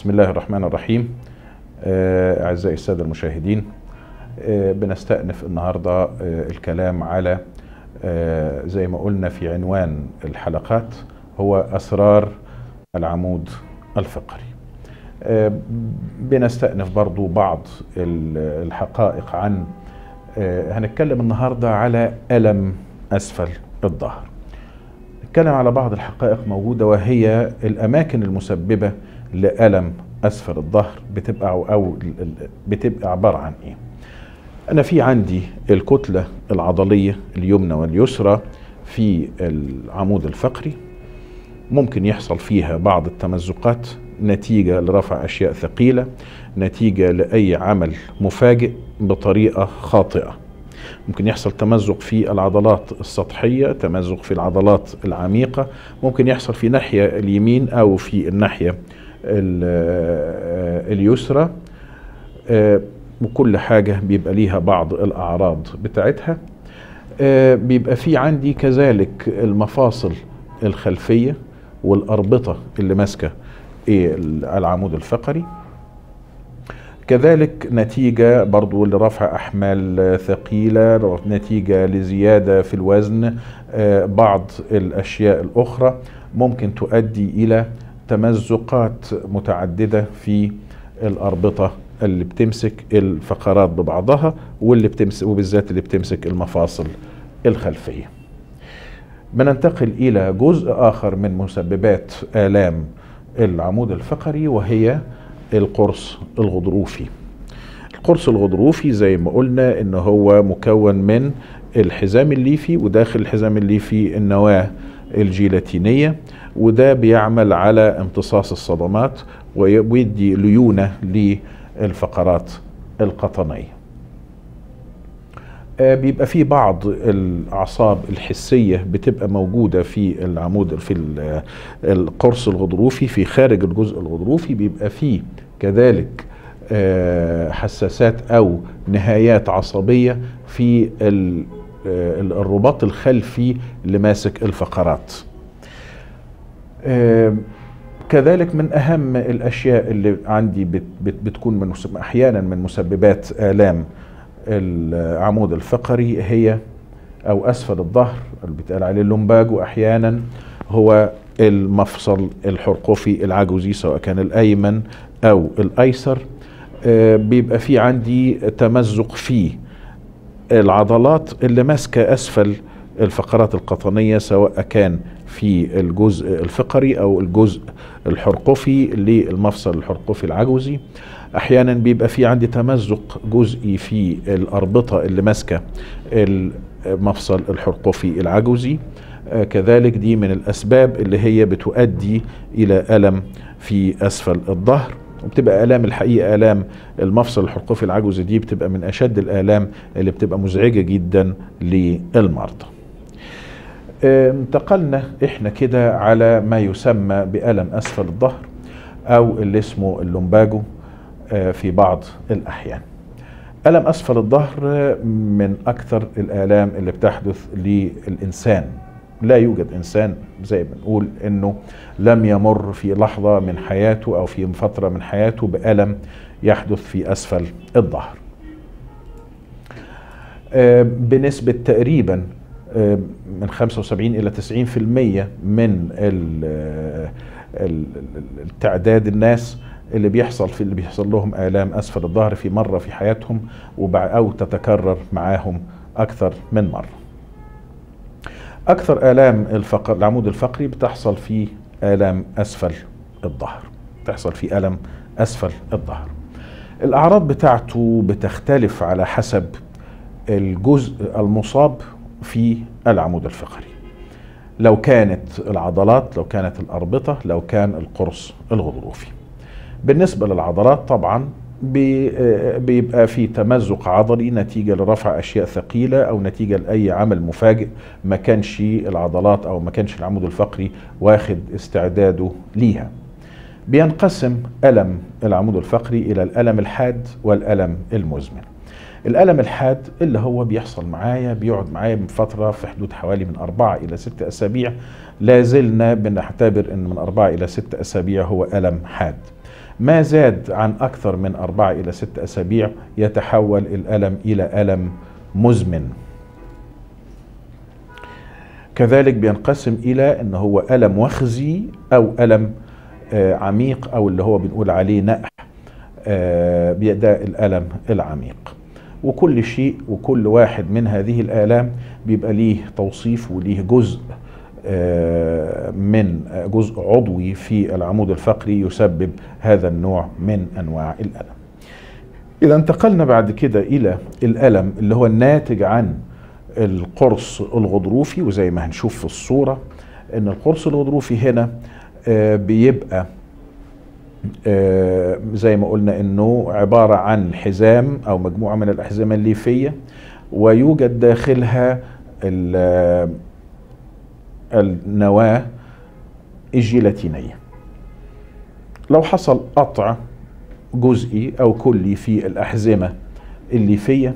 بسم الله الرحمن الرحيم آه، أعزائي السادة المشاهدين آه، بنستأنف النهاردة آه، الكلام على آه، زي ما قلنا في عنوان الحلقات هو أسرار العمود الفقري آه، بنستأنف برضو بعض ال- الحقائق عن آه، هنتكلم النهاردة على ألم أسفل الظهر نتكلم على بعض الحقائق موجودة وهي الأماكن المسببة لألم أسفل الظهر بتبقى أو, أو ال- ال- بتبقى عبارة عن إيه؟ أنا في عندي الكتلة العضلية اليمنى واليسرى في العمود الفقري ممكن يحصل فيها بعض التمزقات نتيجة لرفع أشياء ثقيلة نتيجة لأي عمل مفاجئ بطريقة خاطئة ممكن يحصل تمزق في العضلات السطحية تمزق في العضلات العميقة ممكن يحصل في ناحية اليمين أو في الناحية ال- اليسرى آه، وكل حاجة بيبقى ليها بعض الأعراض بتاعتها آه، بيبقى في عندي كذلك المفاصل الخلفية والأربطة اللي ماسكة إيه العمود الفقري كذلك نتيجة برضو لرفع أحمال ثقيلة نتيجة لزيادة في الوزن آه، بعض الأشياء الأخرى ممكن تؤدي إلى تمزقات متعددة في الأربطة اللي بتمسك الفقرات ببعضها واللي بتمسك وبالذات اللي بتمسك المفاصل الخلفية بننتقل إلى جزء آخر من مسببات آلام العمود الفقري وهي القرص الغضروفي القرص الغضروفي زي ما قلنا ان هو مكون من الحزام الليفي وداخل الحزام الليفي النواة الجيلاتينية وده بيعمل على امتصاص الصدمات ويدي ليونة للفقرات القطنية آه، بيبقى في بعض الاعصاب الحسيه بتبقى موجوده في العمود في ال- القرص الغضروفي في خارج الجزء الغضروفي بيبقى فيه كذلك آه، حساسات او نهايات عصبيه في ال- آه، الرباط الخلفي اللي ماسك الفقرات آه، كذلك من اهم الاشياء اللي عندي بت بت بتكون من مسب- احيانا من مسببات الام العمود الفقري هي او اسفل الظهر اللي بيتقال عليه اللومباجو احيانا هو المفصل الحرقفي العجوزي سواء كان الايمن او الايسر آه، بيبقى في عندي تمزق في العضلات اللي ماسكه اسفل الفقرات القطنيه سواء كان في الجزء الفقري او الجزء الحرقفي للمفصل الحرقفي العجوزي احيانا بيبقى في عندي تمزق جزئي في الاربطه اللي ماسكه المفصل الحرقفي العجوزي آه، كذلك دي من الاسباب اللي هي بتؤدي الى الم في اسفل الظهر وبتبقى الام الحقيقه الام المفصل الحرقفي العجوزي دي بتبقى من اشد الالام اللي بتبقى مزعجه جدا للمرضى آه، انتقلنا احنا كده على ما يسمى بألم أسفل الظهر أو اللي اسمه اللومباجو آه، في بعض الأحيان ألم أسفل الظهر آه، من أكثر الآلام اللي بتحدث للإنسان لا يوجد إنسان زي ما بنقول إنه لم يمر في لحظة من حياته أو في فترة من حياته بألم يحدث في أسفل الظهر آه، بنسبة تقريبا آه، من 75 إلى 90% من ال- آه، ال- ال- التعداد الناس اللي بيحصل في اللي بيحصل لهم آلام أسفل الظهر في مرة في حياتهم وبع- أو تتكرر معاهم أكثر من مرة أكثر آلام الفقر العمود الفقري بتحصل في آلام أسفل الظهر بتحصل في ألم أسفل الظهر الأعراض بتاعته بتختلف على حسب الجزء المصاب في العمود الفقري لو كانت العضلات لو كانت الأربطة لو كان القرص الغضروفي بالنسبة للعضلات طبعا بي- آه، بيبقى في تمزق عضلي نتيجة لرفع أشياء ثقيلة أو نتيجة لأي عمل مفاجئ ما كانش العضلات أو ما كانش العمود الفقري واخد استعداده ليها بينقسم ألم العمود الفقري إلى الألم الحاد والألم المزمن الألم الحاد اللي هو بيحصل معايا بيقعد معايا من فترة في حدود حوالي من أربعة إلى ستة أسابيع لا زلنا بنعتبر أن من أربعة إلى ستة أسابيع هو ألم حاد ما زاد عن أكثر من أربعة إلى ست أسابيع يتحول الألم إلى ألم مزمن كذلك بينقسم إلى أن هو ألم وخزي أو ألم آه، عميق أو اللي هو بنقول عليه نقح آه، ده الألم العميق وكل شيء وكل واحد من هذه الآلام بيبقى ليه توصيف وليه جزء آه، من جزء عضوي في العمود الفقري يسبب هذا النوع من انواع الالم. اذا انتقلنا بعد كده الى الالم اللي هو الناتج عن القرص الغضروفي وزي ما هنشوف في الصوره ان القرص الغضروفي هنا آه، بيبقى آه، زي ما قلنا انه عباره عن حزام او مجموعه من الاحزمه الليفيه ويوجد داخلها النواة الجيلاتينية لو حصل قطع جزئي أو كلي في الأحزمة الليفية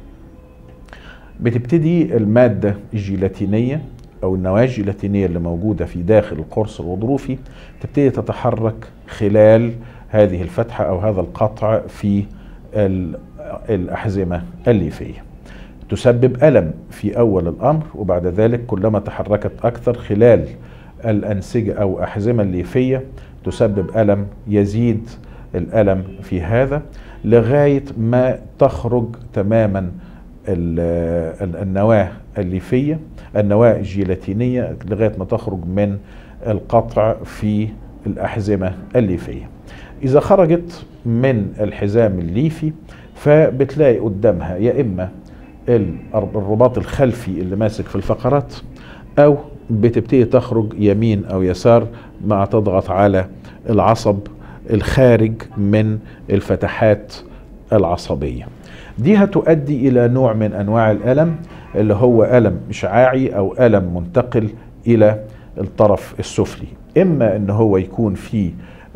بتبتدي المادة الجيلاتينية أو النواة الجيلاتينية اللي موجودة في داخل القرص الغضروفي تبتدي تتحرك خلال هذه الفتحة أو هذا القطع في الأحزمة الليفية تسبب ألم في أول الأمر وبعد ذلك كلما تحركت أكثر خلال الأنسجة أو أحزمة الليفية تسبب ألم يزيد الألم في هذا لغاية ما تخرج تماما النواة الليفية النواة الجيلاتينية لغاية ما تخرج من القطع في الأحزمة الليفية إذا خرجت من الحزام الليفي فبتلاقي قدامها يا إما الرباط الخلفي اللي ماسك في الفقرات او بتبتدي تخرج يمين او يسار مع تضغط على العصب الخارج من الفتحات العصبيه دي هتؤدي الى نوع من انواع الالم اللي هو الم اشعاعي او الم منتقل الى الطرف السفلي اما ان هو يكون في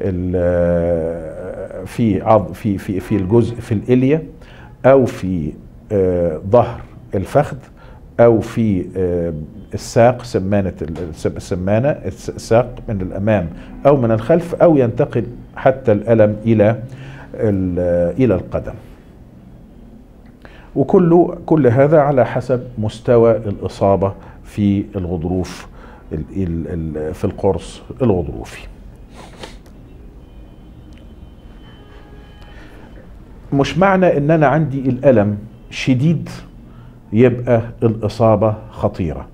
في عض في في في الجزء في الاليا او في آه، ظهر الفخذ او في آه، الساق سمانه السمانه الساق من الامام او من الخلف او ينتقل حتى الالم الى الى القدم وكله كل هذا على حسب مستوى الاصابه في الغضروف في القرص الغضروفي مش معنى ان انا عندي الالم شديد يبقى الإصابة خطيرة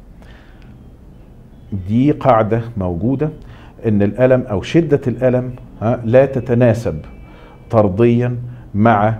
دي قاعدة موجودة ان الألم أو شدة الألم لا تتناسب طرديا مع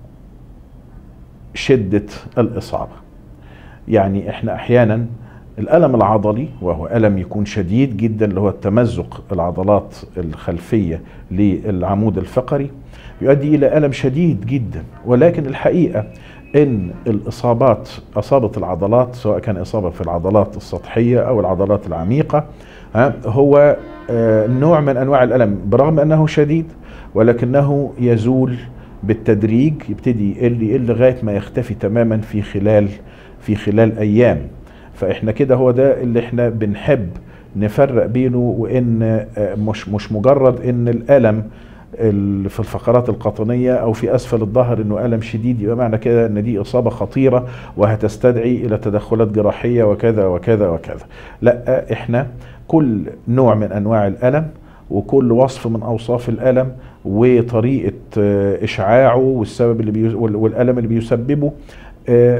شدة الإصابة يعني احنا أحيانا الألم العضلي وهو ألم يكون شديد جدا اللي هو التمزق العضلات الخلفية للعمود الفقري يؤدي إلى ألم شديد جدا ولكن الحقيقة ان الاصابات اصابه العضلات سواء كان اصابه في العضلات السطحيه او العضلات العميقه هو آه، نوع من انواع الالم برغم انه شديد ولكنه يزول بالتدريج يبتدي يقل يقل لغايه ما يختفي تماما في خلال في خلال ايام فاحنا كده هو ده اللي احنا بنحب نفرق بينه وان آه، مش مش مجرد ان الالم في الفقرات القطنية أو في أسفل الظهر أنه ألم شديد يبقى معنى كده أن دي إصابة خطيرة وهتستدعي إلى تدخلات جراحية وكذا وكذا وكذا لا إحنا كل نوع من أنواع الألم وكل وصف من أوصاف الألم وطريقة آه، إشعاعه والسبب اللي بي والألم اللي بيسببه آه،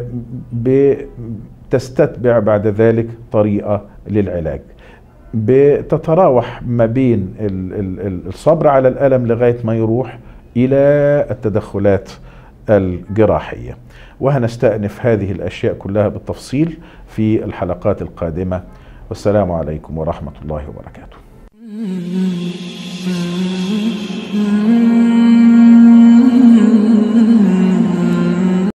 بتستتبع بعد ذلك طريقة للعلاج بتتراوح ما بين الصبر على الألم لغاية ما يروح إلى التدخلات الجراحية وهنستأنف هذه الأشياء كلها بالتفصيل في الحلقات القادمة والسلام عليكم ورحمة الله وبركاته